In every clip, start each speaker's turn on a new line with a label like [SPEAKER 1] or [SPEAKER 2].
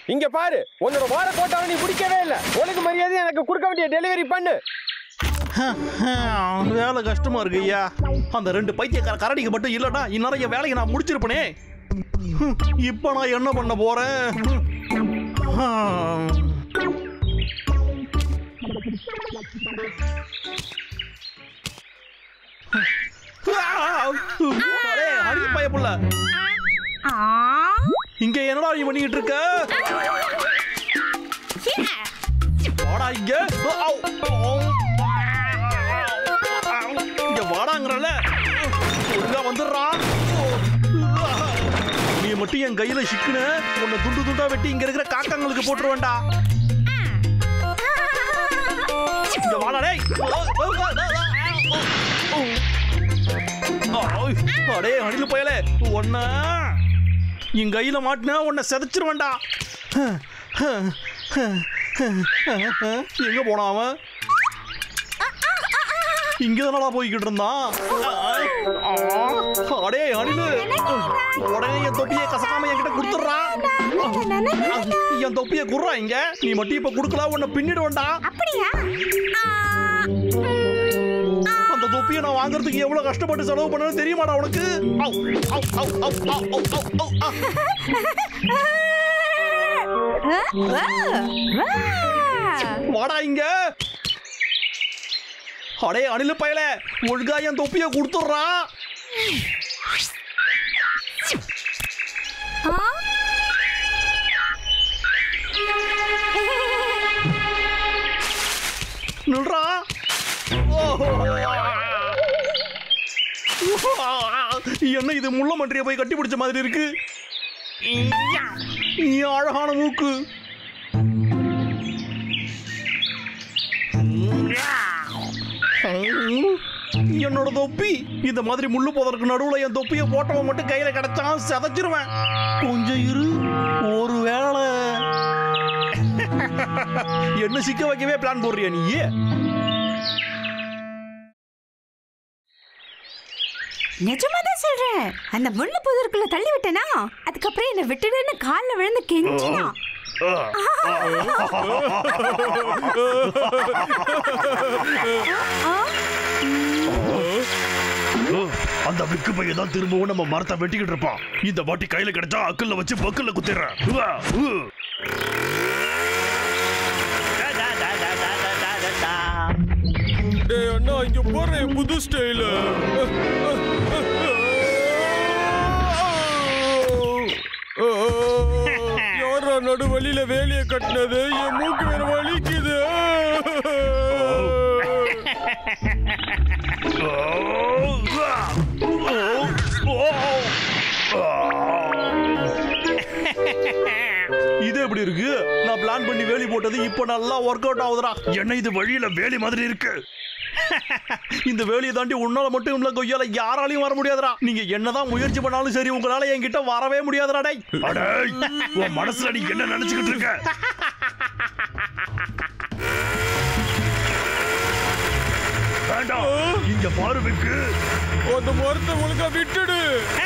[SPEAKER 1] இங்க பாரு உன்னோட வாழை கோட்டாவை நீ பிடிக்கவே இல்ல உனக்கு மரியாதை எனக்கு கொடுக்க வேண்டிய டெலிவரி பண்ணு
[SPEAKER 2] வேலை கஷ்டமா இருக்கு ஐயா அந்த ரெண்டு பைத்தியக்கார கரடிக்கு மட்டும் இல்லடா இந்நேரம் என் வேலையை நான் முடிச்சிருப்பனே ஹம், இப்ப நான் என்ன பண்ண போறேன் ஹம். அடே, அடி பயப்புள்ள இங்க என்னடா நீ பண்ணிக்கிட்டு இருக்க வாடா இங்க ஆவ். இங்க வாடாங்கறல ஒழுங்கா வந்துடுறான் நீ மட்டும் என் கையில சிக்குன உன்னை துண்டு துண்டா வெட்டி இங்க இருக்கிற காக்காங்களுக்கு போட்டுருவேன்டா இங்க வாடா டேய் ஆய், அடே அணில் பயலே ஒன்ன என் கையில மாட்டினா உன்னை செதைச்சிருவேன்டா எங்க போனான் அவன் இங்க தானடா போய்கிட்டு இருந்தான் அடே அணிலு உடனே என் தொப்பியை கசக்காம என்கிட்ட கொடுத்துட்றான் என் தொப்பியை குடுறா இங்க நீ மட்டும் இப்ப குடுக்கல உன்னை பின்னிடுவேன்டா
[SPEAKER 3] அப்படியா
[SPEAKER 2] அந்த தொப்பியை நான் வாங்குறதுக்கு எவ்வளவு கஷ்டப்பட்டு செலவு பண்ணணும் தெரியுமாடா உனக்கு அவ், அவ், அவ், அவ், அவ், அவ், அவ், அவ், ஆ. வாடா இங்க அடே அணிலு பயல ஒழுங்கா என் தொப்பியை கொடுத்துட்றான் நில்றா என்ன இது முள்ள மன்றிய போய் கட்டி பிடிச்ச மாதிரி இருக்கு நீ அழகான மூக்கு என்னோட தொப்பி இந்த மாதிரி முள்ளு போதற்கு நடுவுல என் தொப்பியை போட்டவன் மட்டும் கையில கிடைச்சான் செதைச்சிருவேன் கொஞ்சம் இரு ஒரு வேளை என்ன சிக்க வைக்கவே பிளான் போடுறியா நீ
[SPEAKER 3] நிஜமா தான் சொல்றேன் அந்த முள்ளு புதருக்குள்ள தள்ளி விட்டேனா அதுக்கப்புறம் என்ன விட்டுடுன்னு கால்ல விழுந்து கெஞ்சினா
[SPEAKER 2] அந்த விக்கு பையன் தான் திரும்பவும் நம்ம மரத்தை வெட்டிக்கிட்டு இருப்பான் இந்த வாட்டி கையில கிடைச்சா அக்கல்ல வச்சு பக்கல்ல குத்திடுறேன் உவா, உ.
[SPEAKER 1] டேய் அண்ணா இங்க போறேன் புது ஸ்டைலு யாரா நடு வழியில வேலைய கட்டினது என் மூக்கு வேற வலிக்குது
[SPEAKER 2] இது எப்படி இருக்கு நான் பிளான் பண்ணி வேலி போட்டது இப்போ நல்லா ஒர்க் அவுட் ஆகுதுடா என்ன இது வழியில வேலி மாதிரி இருக்கு இந்த வேலியை தாண்டி உன்னால மட்டும் இல்ல கொய்யால யாராலையும் வர முடியாதுடா நீங்க என்னதான் முயற்சி பண்ணாலும் சரி உங்களால என்கிட்ட வரவே முடியாதுடா டேய் அடேய் உன் மனசுல நீ என்ன நினைச்சுக்கிட்டு இருக்க வேண்டாம் இங்க பாரு விக்கு
[SPEAKER 1] அந்த மரத்தை ஒழுங்கா விட்டுடு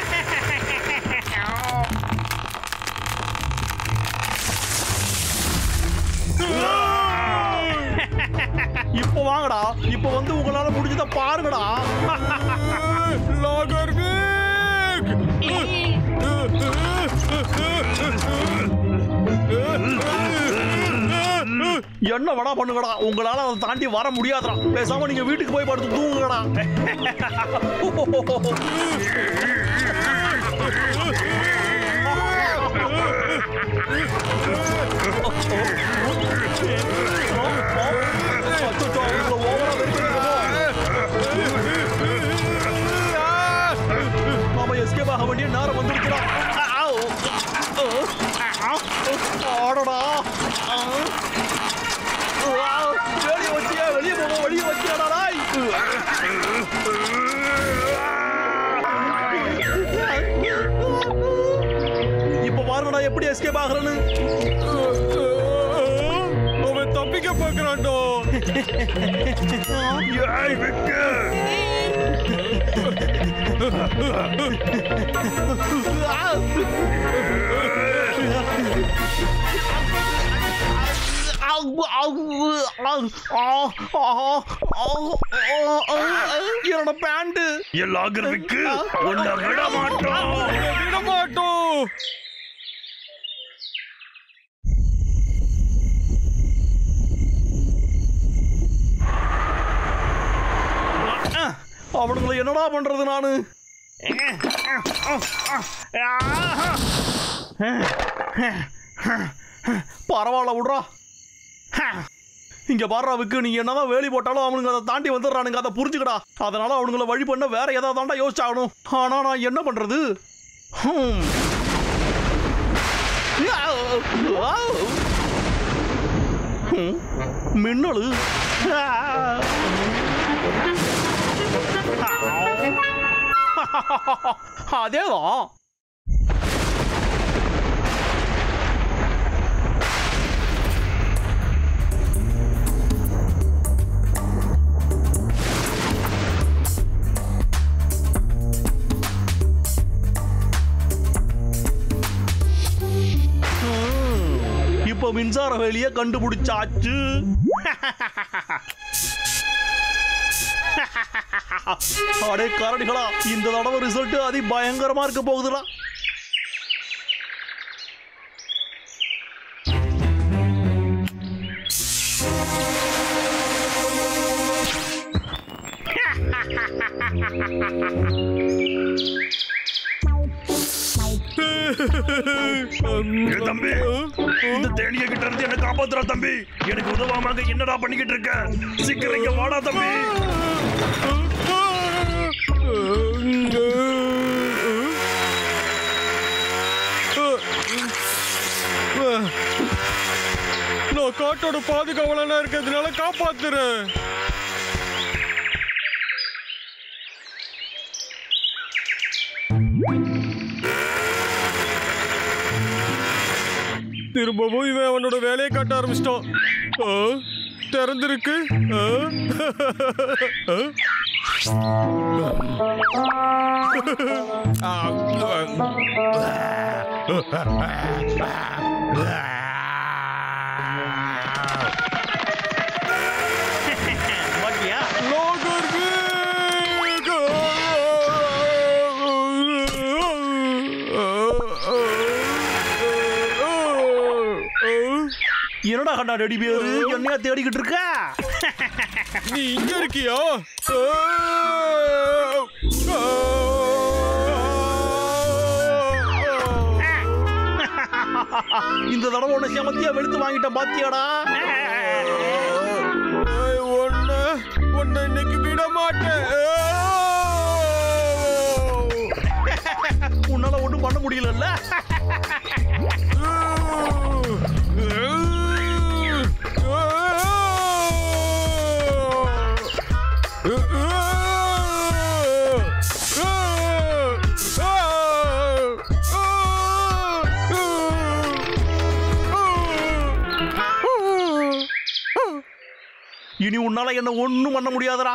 [SPEAKER 2] இப்போ வாங்கடா இப்போ வந்து உங்களால முடிஞ்சதை பாருங்கடா
[SPEAKER 1] லாகர்வேக்
[SPEAKER 2] என்ன வேணா பண்ணுங்கடா உங்களால அதை தாண்டி வர முடியாதுடா பேசாம நீங்க வீட்டுக்கு போய் படுத்து தூங்குங்கடா அச்சச்சோ, இவ்வளவு ஓவரா வெறுக்கிறீங்களோ? நாம escape ஆக வேண்டிய நேரம் வந்துருச்சுடா. ஆவ். ஆடடா. ஆவ். வெளிய வச்சியா, வெளிய போக வழிய வச்சியாடா, டேய். இப்ப பாருங்கடா எப்படி எஸ்கேப் ஆகுறேன்னு
[SPEAKER 1] அவன் தப்பிக்க பாக்குறான்டோ
[SPEAKER 2] ஏய், விக்கு. ஆ. என்னோட பேண்ட் எல்லா கிரவிக்கு உன்னை விட மாட்டோம்
[SPEAKER 1] விட மாட்டோம்
[SPEAKER 2] அவனுங்களை என்னடா பண்றது நானு பரவாயில்ல விட்றா இங்க பாடுறா விக்கு நீ என்னதான் வேலி போட்டாலும் அவனுங்க அதை தாண்டி வந்துடுறானுங்க அதை புரிஞ்சுக்கடா அதனால அவனுங்கள வழி பண்ண வேற ஏதாவது தாண்டா யோசிச்சாகணும் ஆனா நான் என்ன பண்றது ஹம். ஹம். மின்னலு அதேதான் இப்போ மின்சார வேலிய கண்டுபிடிச்சாச்சு அடே கரடிகளா இந்த தடவை ரிசல்ட் அதி பயங்கரமா இருக்க போகுதுடா ஏ தம்பி இந்த தேனிய கிட்ட இருந்து என்ன காப்பாத்துறா தம்பி எனக்கு உதவாம அங்க என்னடா பண்ணிக்கிட்டு இருக்க சீக்கிரம் இங்க வாடா தம்பி
[SPEAKER 1] நான் காட்டோட பாதுகாவலனா இருக்கிறதுனால காப்பாத்துறேன் திரும்பவும் இவன் அவனோட வேலையை காட்ட ஆரம்பிச்சிட்டான் ஆ, திறந்திருக்கு ஆ,
[SPEAKER 2] பாத்தியா என்னடா கண்ணா ரெடி பேரு என்னையா தேடிக்கிட்டு இருக்க
[SPEAKER 1] நீ இங்க இருக்கியா
[SPEAKER 2] இந்த தடவை உன்னை செமத்தியா வெளுத்து வாங்கிட்டேன் பாத்தியாடா
[SPEAKER 1] ஒன்ன ஒன்ன இன்னைக்கு விட மாட்டேன்
[SPEAKER 2] உன்னால ஒண்ணும் பண்ண முடியலல்ல இனி உன்னால என்ன ஒண்ணும் பண்ண முடியாதுடா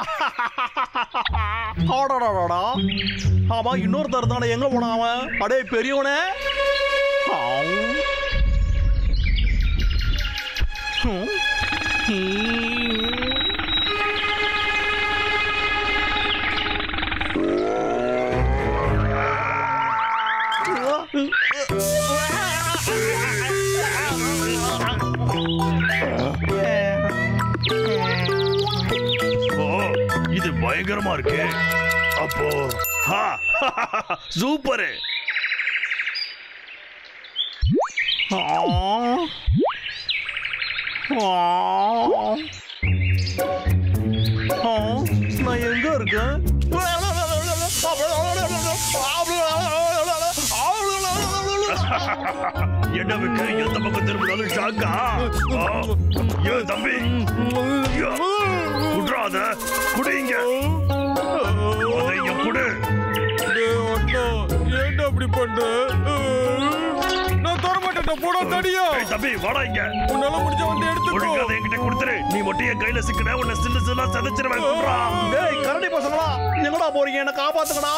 [SPEAKER 2] ஆடாடாடாடா ஆமா இன்னொருத்தர் தானே எங்க போனான் அவன் அடே பெரியவனே ஆம். ஹம். ஹம். ஓ இது பயங்கரமா இருக்கு அப்போ ஹா சூப்பர் நான் எங்க இருக்கேன் என்ன விட்டு எந்த பக்கம் திரும்பினாலும் ஷாக்கா ஏ தம்பி ஐயா, குட்றாத குடிங்க அதை இங்க குடு
[SPEAKER 1] ஏன்டா அப்படி பண்ற நான் தர மாட்டேன் போடா தடியா
[SPEAKER 2] ஏய் தம்பி வாடா இங்க
[SPEAKER 1] உன்னால முடிஞ்ச வந்து எடுத்துக்கோ
[SPEAKER 2] ஒழுங்கா அதை என்கிட்ட கொடுத்துரு நீ மட்டும் என் கையில சிக்கின உன்னை சில்லு சில்லா சதைச்சிருவேன் குட்றா டேய் கரடி பசங்களா எங்கடா போறீங்க என்ன காப்பாத்துக்கடா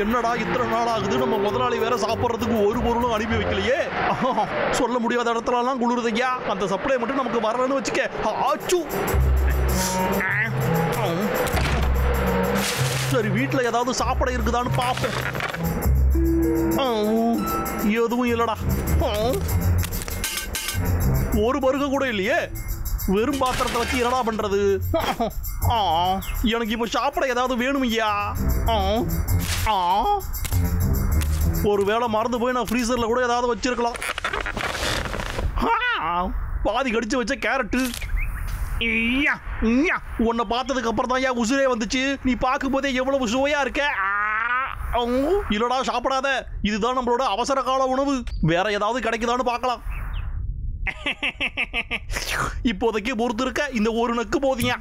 [SPEAKER 2] என்னடா இத்தனை நாள் ஆகுது நம்ம முதலாளி வேற சாப்பிட்றதுக்கு ஒரு பொருளும் அனுப்பி வைக்கலையே ஆஹா, சொல்ல முடியாத இடத்துலலாம் குளிருதையா அந்த சப்ளை மட்டும் நமக்கு வரலன்னு வச்சுக்க ஆச்சு சரி வீட்டில் ஏதாவது சாப்பிட இருக்குதான்னு பார்ப்போம் ஆ, எதுவும் இல்லடா ஆ. ஒரு பருக கூட இல்லையே வெறும் பாத்திரத்தை வச்சு என்னடா பண்றது ஆ, எனக்கு இப்போ சாப்பிட ஏதாவது வேணும் ஐயா ஆ, ஆ. ஒரு வேளை மறந்து போய் நான் ஃப்ரீசரில் கூட ஏதாவது வச்சிருக்கலாம் ஆ, பாதி கடிச்சு வச்ச கேரட்டு ஐயா, ஐயா. உன்னை பார்த்ததுக்கு அப்புறம் தான் ஏன் உசுரே வந்துச்சு நீ பார்க்கும் போதே எவ்வளவு சுவையா இருக்க ஆ, ஔ. இல்லடா சாப்பிடாத இதுதான் நம்மளோட அவசர கால உணவு வேற ஏதாவது கிடைக்குதான்னு பார்க்கலாம் இப்போதைக்கு பொறுத்து இருக்க இந்த ஒரு நக்கு போதியா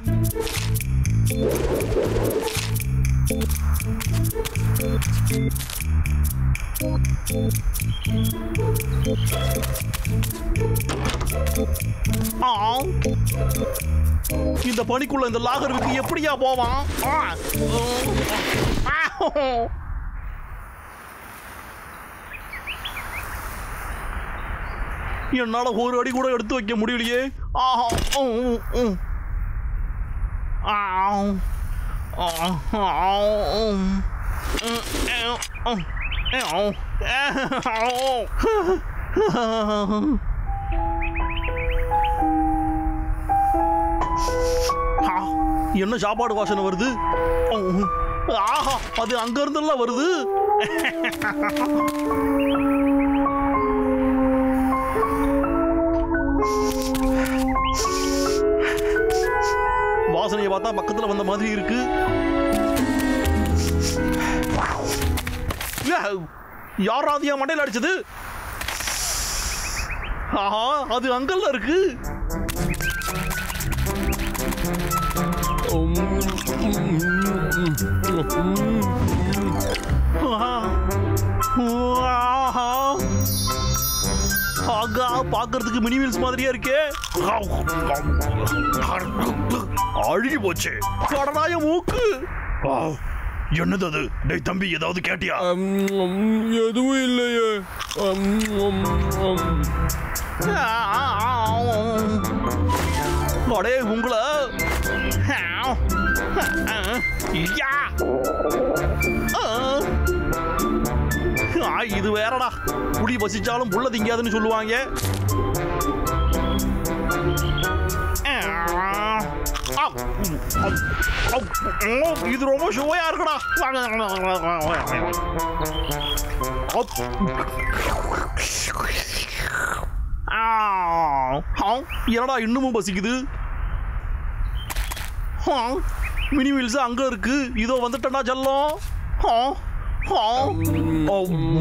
[SPEAKER 2] ஆ இந்த பனிக்குள்ள இந்த லாகருக்கு எப்படியா போவான் ஆ. ஆ. என்னால ஒரு அடி கூட எடுத்து வைக்க முடியலையே ஆஹா. உம், உம். ஆ. ஆ. ஆ. உம். உம். உம். உம். ஆ, என்ன சாப்பாடு வாசனை வருது உம். ஆஹா அது அங்க இருந்தெல்லாம் வருது வாசனையை பார்த்தா பக்கத்துல வந்த மாதிரி இருக்கு யாராவது என் மண்டையில் அடிச்சது ஆஹா அது அங்கல்ல இருக்கு ஆஹா. ஆஹா. ஆகா பார்க்கறதுக்கு மினி வீல்ஸ் மாதிரியே இருக்கே அழுகி போச்சு கடனாய மூக்கு ஆ, என்னது அது டேய் தம்பி ஏதாவது கேட்டியா
[SPEAKER 1] அம், அம், எதுவும் இல்லையே அம், அம், அம்.
[SPEAKER 2] அடே உங்களை யா. ஆ, இது வேறடா புடி பசிச்சாலும் புள்ள திங்காதுன்னு சொல்லுவாங்க ஆ, ஆ, ஆ, இது ரொம்ப சுவையா இருக்குடா ஆ, ஆ, என்னடா இன்னமும் பசிக்குது ஆ, மினி வீல்ஸ் அங்க இருக்கு இதோ வந்துட்டேன்டா செல்லம் ஆ, ஆ. ஓ,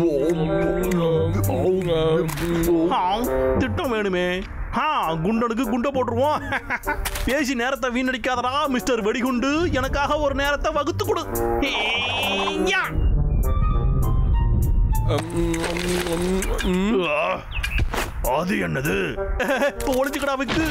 [SPEAKER 2] ஆ, திட்டம் வேணுமே ஆ குண்டனுக்கு குண்டை போட்டுருவோம் பேசி நேரத்தை வீணடிக்காதடா மிஸ்டர் வெடிகுண்டு எனக்காக ஒரு நேரத்தை வகுத்து கொடு யா. ஆ, அது என்னது ஒளிச்சுக்கடா விக்கு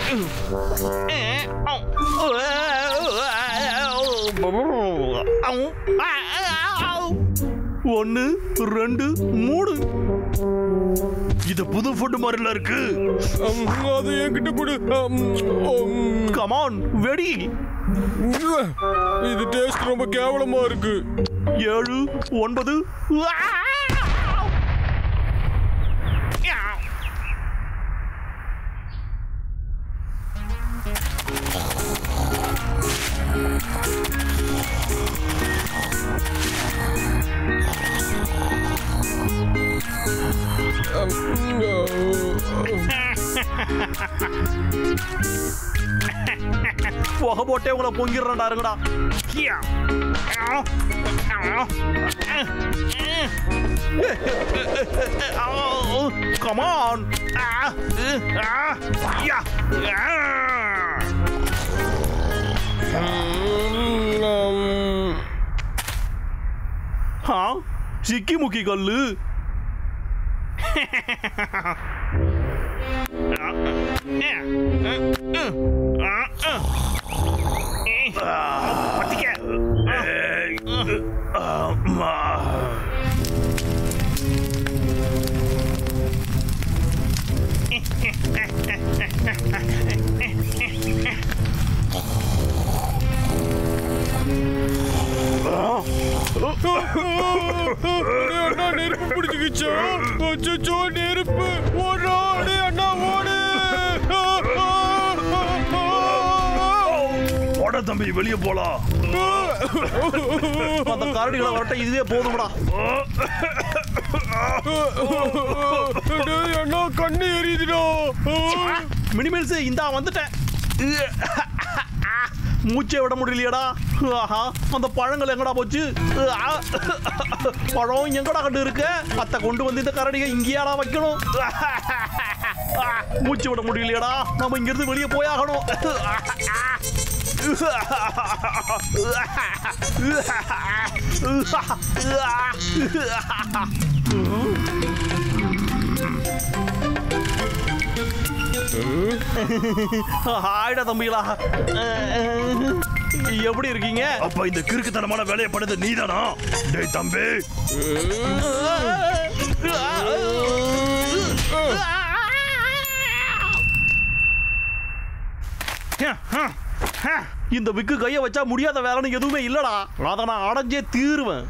[SPEAKER 2] ஒன்னு ரெண்டு மூணு இது புது ஃபுட் மாதிரில இருக்கு
[SPEAKER 1] அம், அது என்கிட்ட கொடு அம், அம்.
[SPEAKER 2] கமான் வெடி
[SPEAKER 1] இது டேஸ்ட் ரொம்ப கேவலமா இருக்கு
[SPEAKER 2] ஏழு ஒன்பது புகை போட்டே உங்களை பொங்கிடுறேன்டா இருங்கடா கமான் சிக்கி முக்கி கல்லு பத்திக்க
[SPEAKER 1] பிடிச்சிக்கிச்சா அச்சோ நெருப்பு ஓடுறா டேய் அண்ணா ஓடு
[SPEAKER 2] போட தம்பி வெளியே போலாம் அந்த கரடிகளை வரட்ட இதுவே போதும்டா
[SPEAKER 1] டேய் அண்ணா கண்ணு எரியுதுடா
[SPEAKER 2] மினிமல்ஸ் இந்தா வந்துட்டேன் மூச்சை விட முடியலையடா ஆஹா அந்த பழங்கள் எங்கடா போச்சு ஆ, பழம் எங்கடா கண்டு இருக்கு அத்தை கொண்டு வந்து இந்த கரடியை இங்கேயாடா வைக்கணும் ஆ, மூச்சு விட முடியலையடா நம்ம இங்கிருந்து வெளியே போயாகணும் ஹாய்டா தம்பிகளா எப்படி இருக்கீங்க
[SPEAKER 4] அப்ப இந்த கிறுக்குத்தனமான வேலையை பண்ணது நீதானா டேய் தம்பி
[SPEAKER 2] இந்த விக்கு கைய வச்சா முடியாத வேலைன்னு எதுவுமே இல்லடா அதை நான் அடைஞ்சே தீருவேன்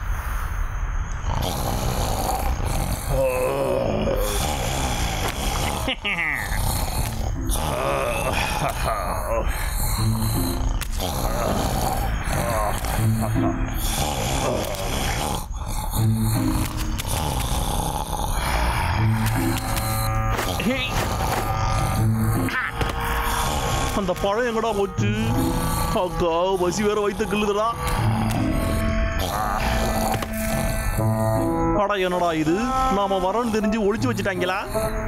[SPEAKER 2] அந்த பழம் எங்கடா போச்சு அக்கா பசி வேற வயிற்று கிள்ளுதுடா அடா என்னடா இது நாம வரோன்னு தெரிஞ்சு ஒளிச்சு வச்சுட்டாங்களா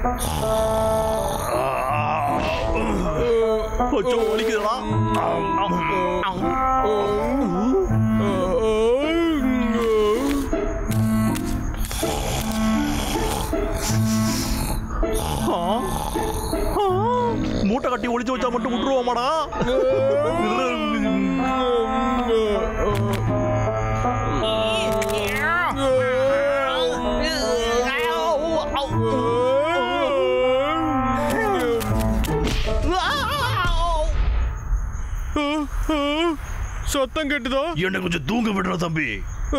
[SPEAKER 2] அச்சோ ஒலிக்குதுடா ஆ? ஆ? மூட்டை கட்டி ஒளிச்சு வச்சா மட்டும் விட்டுருவோமாடா
[SPEAKER 1] சத்தம் கேட்டுதா
[SPEAKER 4] என்ன கொஞ்சம் தூங்க விடுற தம்பி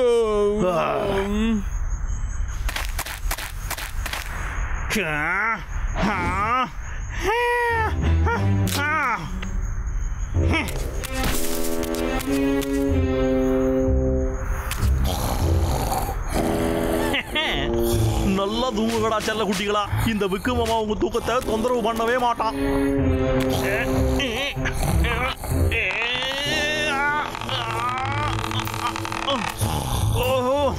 [SPEAKER 2] நல்லா தூங்குகடா செல்ல குட்டிகளா இந்த விக்கு மாமா உங்க தூக்கத்தை தொந்தரவு பண்ணவே மாட்டான் ஓஹோ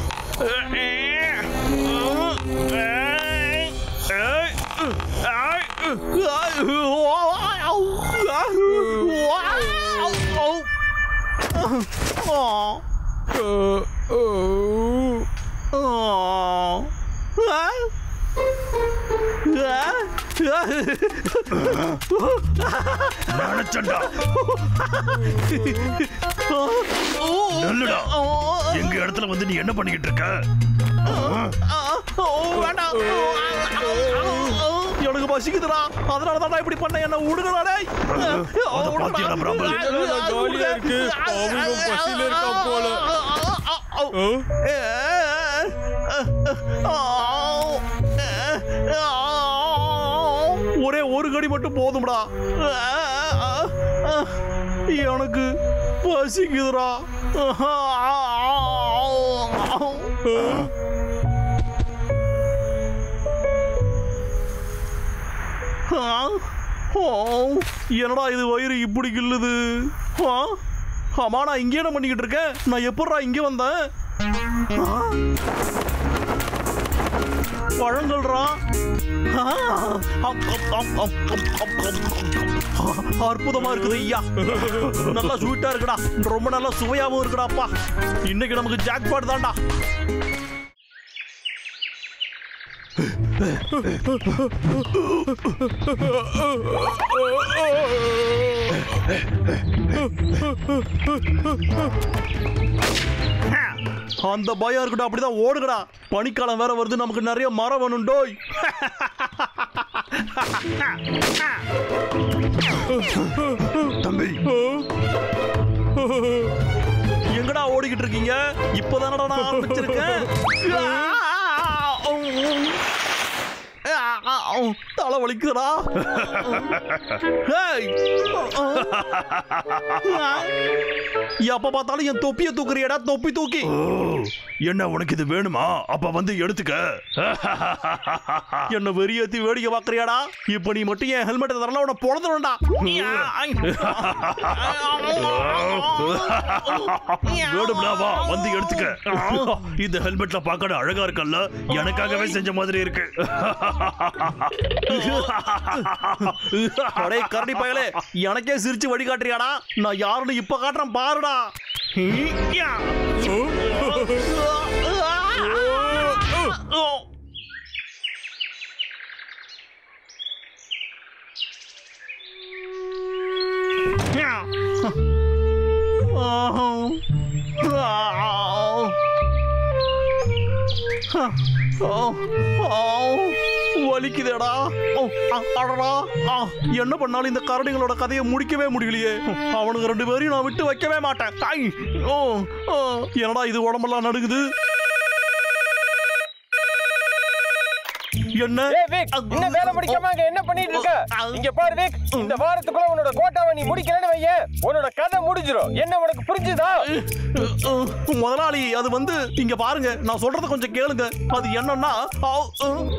[SPEAKER 4] நினைச்சண்டா நல்லடா எங்க இடத்துல வந்து நீ என்ன பண்ணிக்கிட்டு இருக்க
[SPEAKER 2] எனக்கு பசிக்குதுடா அதனால தான் இப்படி பண்ண என்ன விடுங்கடா டேய்
[SPEAKER 4] அத பாத்தியாடா பிராம்பல்?
[SPEAKER 1] என்னடா ஜாலியா இருக்கு? அவனும் பசியில இருக்கான் போல.
[SPEAKER 2] ஒரே ஒரு கடி மட்டும் போதும்டா எனக்கு பசிக்குதுடா என்னடா இது வயிறு இப்படி கில்லுது ஆ? ஆமா நான் இங்கே என்ன பண்ணிக்கிட்டு இருக்கேன் நான் எப்படா இங்கே வந்தேன் ஆ? பழங்கள்ரா ஆ, அப், அப், அப், அப், அப், அப், அப். அற்புதமா இருக்குது ஐயா நல்லா ஸ்வீட்டா இருக்குடா ரொம்ப நல்லா சுவையாவும் இருக்குடாப்பா இன்னைக்கு நமக்கு ஜாக்பாட் தான்டா அந்த பயம் இருக்கட்டும் அப்படிதான் ஓடுங்கடா பனிக்காலம் வேற வருது நமக்கு நிறைய மரம் வேணும்டோய்
[SPEAKER 4] தம்பி
[SPEAKER 2] எங்கடா ஓடிக்கிட்டு இருக்கீங்க இப்பதானடா நான் ஆரம்பிச்சிருக்கேன் தலை வலிக்குதுடா ஹேய். எப்ப பார்த்தாலும் என் தொப்பியை தூக்குறியடா தொப்பி தூக்கி
[SPEAKER 4] ஓ என்ன உனக்கு இது வேணுமா அப்ப வந்து எடுத்துக்க
[SPEAKER 2] என்ன வெறியேத்தி வேடிக்கை பாக்குறியாடா இப்ப நீ மட்டும் என் ஹெல்மெட் தரல உன பொழந்துடா
[SPEAKER 4] வேணும்னா வா வந்து எடுத்துக்க இந்த ஹெல்மெட்ல பார்க்க அழகா இருக்கல்ல எனக்காகவே செஞ்ச மாதிரி இருக்கு
[SPEAKER 2] அடே கரடி பயலே எனக்கே சிரிச்சு வழிகாட்டுறியாடா நான் யாருன்னு இப்ப காட்டுறேன் பாருடா வலிக்குதேடா ஓ, அ, அடடா ஆ, என்ன பண்ணாலும் இந்த கரடிகளோட கதையை முடிக்கவே முடியலையே அவனுங்க ரெண்டு பேரையும் நான் விட்டு வைக்கவே மாட்டேன் ஐ, ஓ, ஓ, என்னடா இது உடம்பெல்லாம் நடுங்குது என்ன
[SPEAKER 5] ஏய் விக் இன்னும் வேலை முடிக்காம அங்க என்ன பண்ணிட்டு இருக்க இங்க பாரு விக் இந்த வாரத்துக்குள்ள உன்னோட கோட்டாவை நீ முடிக்கலன்னு வையே உன்னோட கதை முடிஞ்சிரும் என்ன உனக்கு புரிஞ்சுதா
[SPEAKER 2] அஹ், முதலாளி அது வந்து இங்க பாருங்க நான் சொல்றத கொஞ்சம் கேளுங்க அது என்னன்னா ஆ,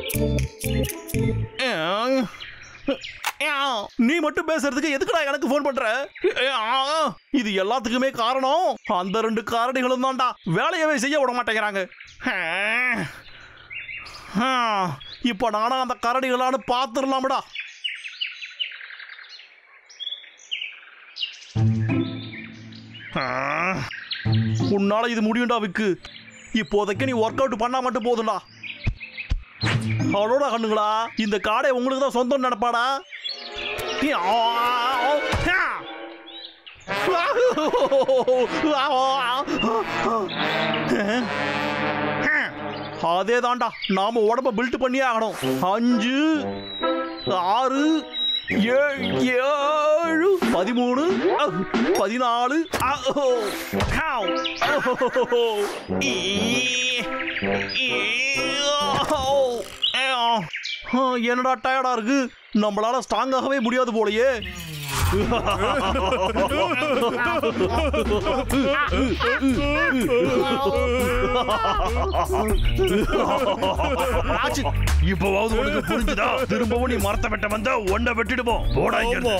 [SPEAKER 2] அஹ், அஹ், நீ மட்டும் பேசுறதுக்கு எதுக்குடா எனக்கு ஃபோன் பண்ற அஹ், இது எல்லாத்துக்குமே காரணம் அந்த ரெண்டு காரணிகளும் தான்டா வேலையவே செய்ய விட மாட்டேங்கிறாங்க அஹ், அஹ், இப்ப நானா அந்த கரடிகளான்னு பார்த்துடலாம்டா அஹ், உன்னால இது முடியும்டா விக்கு இப்போதைக்கு நீ ஒர்க் அவுட் பண்ணா மட்டும் போதும்டா அவ்வளோடா கண்ணுங்களா இந்த காடை உங்களுக்கு தான் சொந்தம் நினைப்பாடா அதே தான்டா நாம உடம்ப பில்ட் பண்ணியே ஆகணும் அஞ்சு ஆறு ஏழு ஏழு பதிமூணு அஹ், பதினாலு அஹ், ஓ, ஹாவ், ஓஹோஹோஹோ, ஈ, ஈ, ஓ, ஏ, ஆ, என்னடா டயர்டா இருக்கு நம்மளால ஸ்ட்ராங்காகவே முடியாது போலயே ஆச்சு.
[SPEAKER 4] இப்பவாவது உனக்கு புரிஞ்சுதா திரும்பவும் நீ மரத்தை வெட்ட வந்தா ஒன்ன வெட்டிடுவோம் போடா இங்க இருந்து.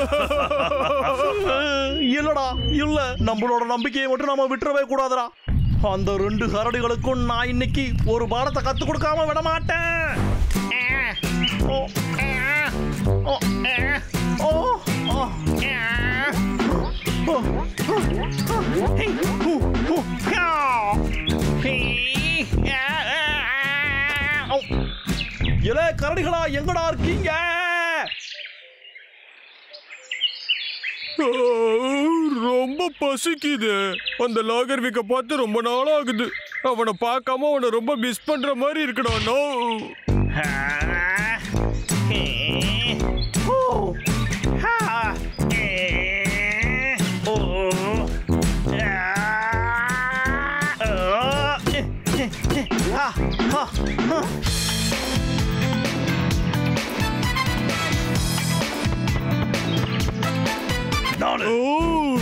[SPEAKER 2] இல்லடா இல்ல நம்மளோட நம்பிக்கையை மட்டும் நாம விட்டுறவே கூடாதுடா அந்த ரெண்டு கரடிகளுக்கும் நான் இன்னைக்கு ஒரு பாடத்தை கத்து கொடுக்காம விட மாட்டேன் ஓ, ஓ, ஓ, ஓ, இலே கரடிகளா எங்கடா இருக்கீங்க
[SPEAKER 1] ஆ, ரொம்ப பசிக்குது அந்த லாகர் வீக்க பார்த்து ரொம்ப நாள் ஆகுது அவனை பார்க்காம அவனை ரொம்ப மிஸ் பண்ற மாதிரி இருக்குடா நோ
[SPEAKER 4] நாலு
[SPEAKER 1] ஓ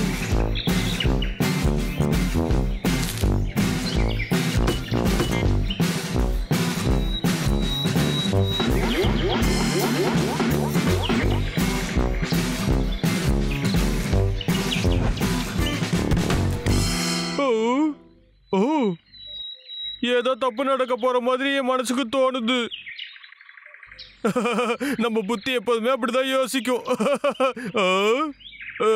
[SPEAKER 1] ஓ ஓ ஏதோ தப்பு நடக்க போற மாதிரி என் மனசுக்கு தோணுது நம்ம புத்தி எப்போதுமே அப்படிதான் யோசிக்கும் ஆ, ஆ.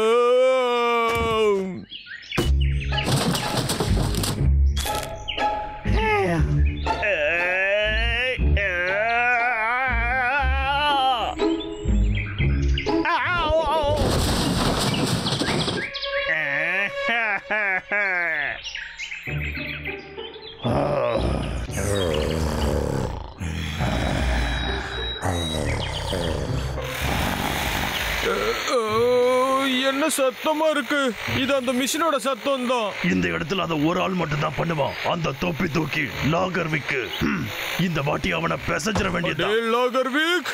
[SPEAKER 1] ஓ, என்ன சத்தமா இருக்கு இது அந்த மிஷினோட சத்தம் தான்
[SPEAKER 4] இந்த இடத்துல அதை ஒரு ஆள் மட்டும் தான் பண்ணுவான் அந்த தொப்பி தூக்கி லாகர் விக்கு ஹம், இந்த வாட்டி அவனை பெசஞ்சிட வேண்டியது
[SPEAKER 1] லாகர் வீக்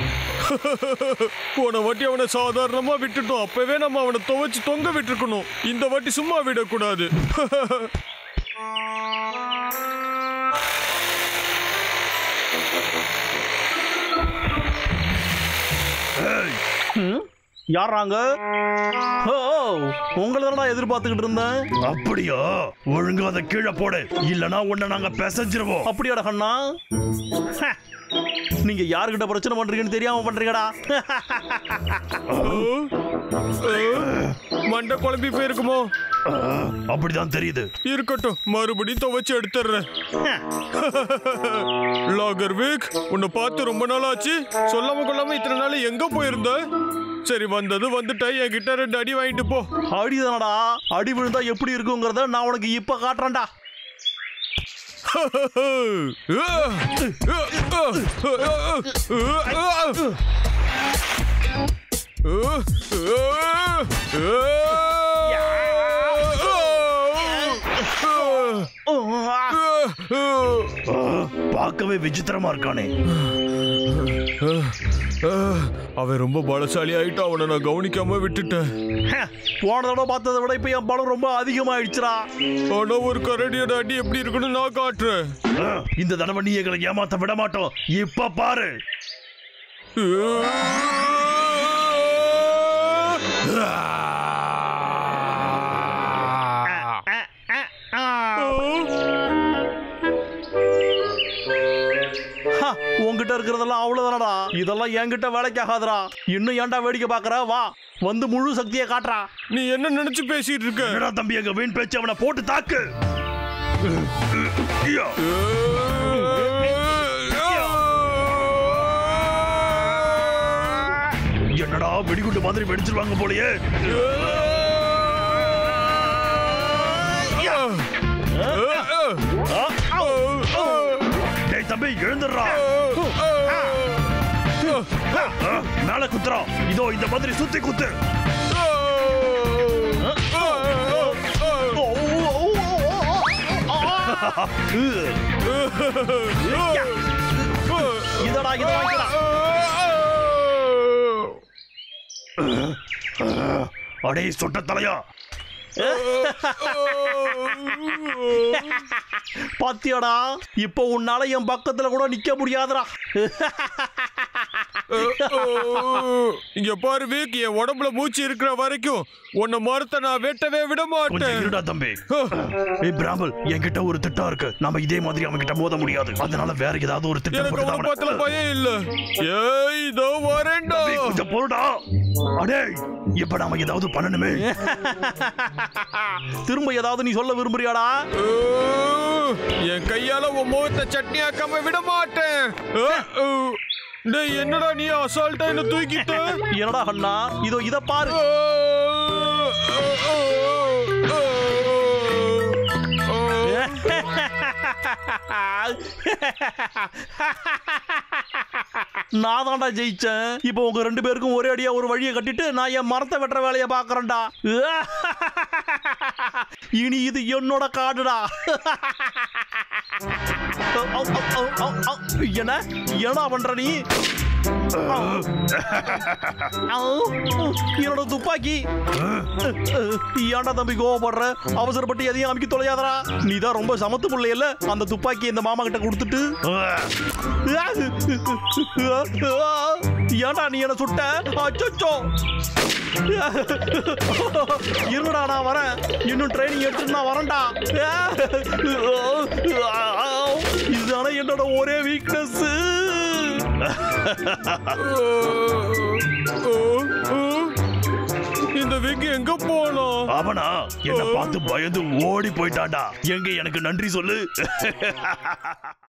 [SPEAKER 1] போன வாட்டி அவனை சாதாரணமா விட்டுட்டோம் அப்பவே நம்ம அவனை துவைச்சு தொங்க விட்டுருக்கணும் இந்த வாட்டி சும்மா விடக்கூடாது
[SPEAKER 2] யாராங்க ஓ உங்களை தானடா எதிர்பார்த்துக்கிட்டு இருந்தேன்
[SPEAKER 4] அப்படியா ஒழுங்கா அதை கீழே போடு இல்லனா உன்னை நாங்க பெசஞ்சிருவோம்
[SPEAKER 2] அப்படியாடா கண்ணா ஹ, நீங்க யாருக்கிட்ட பிரச்சனை பண்றீங்கன்னு தெரியாம பண்றீங்கடா
[SPEAKER 1] மண்டை குழம்பி போயிருக்குமோ
[SPEAKER 4] ஆ, அப்படிதான் தெரியுது
[SPEAKER 1] இருக்கட்டும் மறுபடியும் துவைச்சு எடுத்துடுறேன் லாகர் வீக் உன்னை பார்த்து ரொம்ப நாள் ஆச்சு சொல்லாம கொள்ளாம இத்தனை நாள் எங்க போயிருந்த சரி வந்தது வந்துட்ட என்கிட்ட ரெண்டு அடி வாங்கிட்டு போ
[SPEAKER 2] அடிதானடா அடி விழுந்தா எப்படி இருக்குங்கிறத நான் உனக்கு இப்ப காட்டுறேன்டா
[SPEAKER 4] ஆ, பார்க்கவே விசித்திரமா இருக்கானே
[SPEAKER 1] அவன் ரொம்ப பலசாலி ஆயிட்டு அவனை நான் கவனிக்காம விட்டுட்டேன்
[SPEAKER 2] ஹ, போன தடவை பார்த்ததை விட இப்ப என் பலம் ரொம்ப அதிகமாயிடுச்சுடா
[SPEAKER 1] ஆனா ஒரு கரடியோட அடி எப்படி இருக்குன்னு நான் காட்டுறேன்
[SPEAKER 4] ஆ, இந்த தடவை நீ எங்களை ஏமாத்த விட மாட்டோம் இப்ப பாரு
[SPEAKER 2] ஹ, உன்கிட்ட இருக்கிறதெல்லாம் அவ்வளவுதானடா இதெல்லாம் என்கிட்ட வேலைக்கு ஆகாதுடா இன்னும் ஏன்டா வேடிக்கை பாக்குற வா வந்து முழு சக்தியை காட்டுறா
[SPEAKER 1] நீ என்ன நினைச்சு பேசிட்டு இருக்க
[SPEAKER 4] என்னடா தம்பி எங்க வீண் பேச்சு அவனை போட்டு தாக்கு ஐயா. என்னடா வெடிகுண்டு மாதிரி வெடிச்சிருவாங்க போலயே டேய் தம்பி எழுந்துடுறா ஆ, மேல குத்துறோம் இதோ இந்த மாதிரி சுத்தி குத்து
[SPEAKER 2] இதடா இதை வாங்கிடா
[SPEAKER 4] அடே சொட்ட தலையா
[SPEAKER 2] பாத்தியாடா இப்போ உன்னால என் பக்கத்துல கூட நிக்க முடியாதுடா
[SPEAKER 1] இங்க பாரு வீக் என் உடம்புல மூச்சு இருக்கிற வரைக்கும் உன்னை மரத்தை நான் வெட்டவே விட
[SPEAKER 4] கொஞ்சம்
[SPEAKER 1] மாட்டேன்
[SPEAKER 4] இருடா தம்பி ஏய் பிராமல் என்கிட்ட ஒரு திட்டம் இருக்கு நாம இதே மாதிரி அவன் கிட்ட மோத முடியாது அதனால வேற ஏதாவது ஒரு திட்டம்
[SPEAKER 1] எனக்கு
[SPEAKER 4] போட்டு
[SPEAKER 1] அவனை
[SPEAKER 4] தான்
[SPEAKER 1] பத்தில
[SPEAKER 4] அவனை-
[SPEAKER 1] பயம் இல்ல ஏய் இதோ வரேன்டா
[SPEAKER 4] தம்பி, கொஞ்சம் பொறுடா அடே இப்ப நாம ஏதாவது பண்ணணுமே
[SPEAKER 2] திரும்ப ஏதாவது நீ சொல்ல விரும்புறியாடா
[SPEAKER 1] ஓ, என் கையால உன் முகத்தை சட்னி ஆக்காம விட மாட்டேன் ஓ, ஓ. டேய் என்னடா நீ அசால்ட்டா என்ன தூக்கிட்ட
[SPEAKER 2] என்னடா அண்ணா இதோ இத பாரு
[SPEAKER 1] ஓ, ஓ, ஓ, ஓ, ஓ.
[SPEAKER 2] நான் தான்டா ஜெயிச்சேன் இப்போ உங்க ரெண்டு பேருக்கும் ஒரே அடியா ஒரு வழியை கட்டிட்டு நான் என் மரத்தை வெட்டுற வேலையை பாக்குறேன்டா இனி இது என்னோட காடுடா என்ன என்னடா பண்ற நீ என்னோட துப்பாக்கி ஏன்டா தம்பி கோவப்படுற அவசரப்பட்டு எதையும் அமைக்க தொலையாதடா நீ தான் ரொம்ப சமத்து பிள்ளை இல்ல அந்த துப்பாக்கி இந்த மாமா கிட்ட கொடுத்துட்டு ஏன்டா நீ என்ன சுட்ட அச்சோ இருடா நான் வரேன் இன்னும் ட்ரைனிங் எடுத்துட்டு நான் வரேன்டா இதுதானே என்னோட ஒரே வீக்னஸ்
[SPEAKER 1] ஓ, ஓ. இந்த வீக் எங்க போனோம்
[SPEAKER 4] அவனா என்ன பார்த்து பயந்து ஓடி போயிட்டான்டா எங்க எனக்கு நன்றி சொல்லு